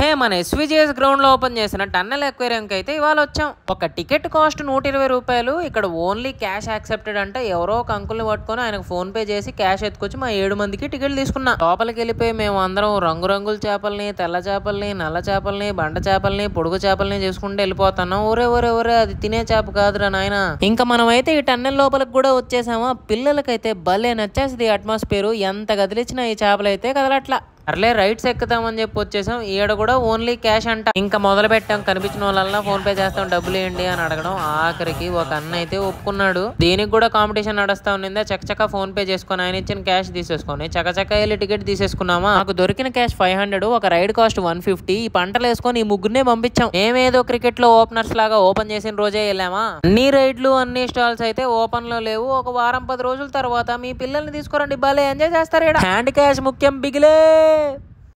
మన SVGS ground లో open చేసిన టన్నెల్ ఎక్వేరియం కి అయితే ఇవాళ వచ్చాం ఒక టికెట్ కాస్ట్ నూట ఇరవై రూపాయలు ఇక్కడ ఓన్లీ క్యాష్ యాక్సెప్టెడ్ అంటే ఎవరో ఒక అంకుల్ని పట్టుకొని ఆయనకు ఫోన్ పే చేసి క్యాష్ ఎత్తుకొచ్చి మా ఏడు మందికి టికెట్ తీసుకున్నాం లోపలికి వెళ్ళిపోయి మేము అందరం రంగురంగుల చేపల్ని తెల్ల చేపల్ని నల్ల చేపల్ని బండ చేపల్ని పొడుగు చేపల్ని చేసుకుంటూ వెళ్ళిపోతున్నాం ఒరే ఒరే ఒరే అది తినే చేప కాదురా నాయన ఇంకా మనం అయితే ఈ టన్నెల్ లోపలికి కూడా వచ్చేసామా పిల్లలకైతే భలే నచ్చేసింది అట్మాస్ఫియర్ ఎంత కదిలిచ్చినా ఈ చేపలు అయితే కదలట్లా అర్లే రైట్స్ ఎక్కుతామని చెప్పి వచ్చేసాం ఈడ కూడా ఓన్లీ క్యాష్ అంట ఇంకా మొదలు పెట్టాం కనిపించిన వాళ్ళ ఫోన్ పే చేస్తాం డబ్బులు ఏంటి అని అడగడం ఆఖరికి ఒక అన్న అయితే ఒప్పుకున్నాడు దీనికి కూడా కాంపిటీషన్ నడుస్తా ఉన్నిందా చకచక ఫోన్ పే చేసుకొని ఆయన ఇచ్చిన క్యాష్ తీసేసుకొని చకచక వెళ్ళి టికెట్ తీసేసుకున్నామా నాకు దొరికిన క్యాష్ ఫైవ్ హండ్రెడ్ ఒక రైడ్ కాస్ట్ వన్ ఫిఫ్టీ ఈ పంటలు వేసుకొని ఈ ముగ్గురినే పంపించాం మేమేదో క్రికెట్ లో ఓపెనర్స్ లాగా ఓపెన్ చేసిన రోజే వెళ్ళామా అన్ని రైడ్లు అన్ని స్టాల్స్ అయితే ఓపెన్ లో లేవు ఒక వారం పది రోజుల తర్వాత మీ పిల్లల్ని తీసుకురండి భలే ఎంజాయ్ చేస్తారు హ్యాండ్ క్యాష్ ముఖ్యం బిగిలే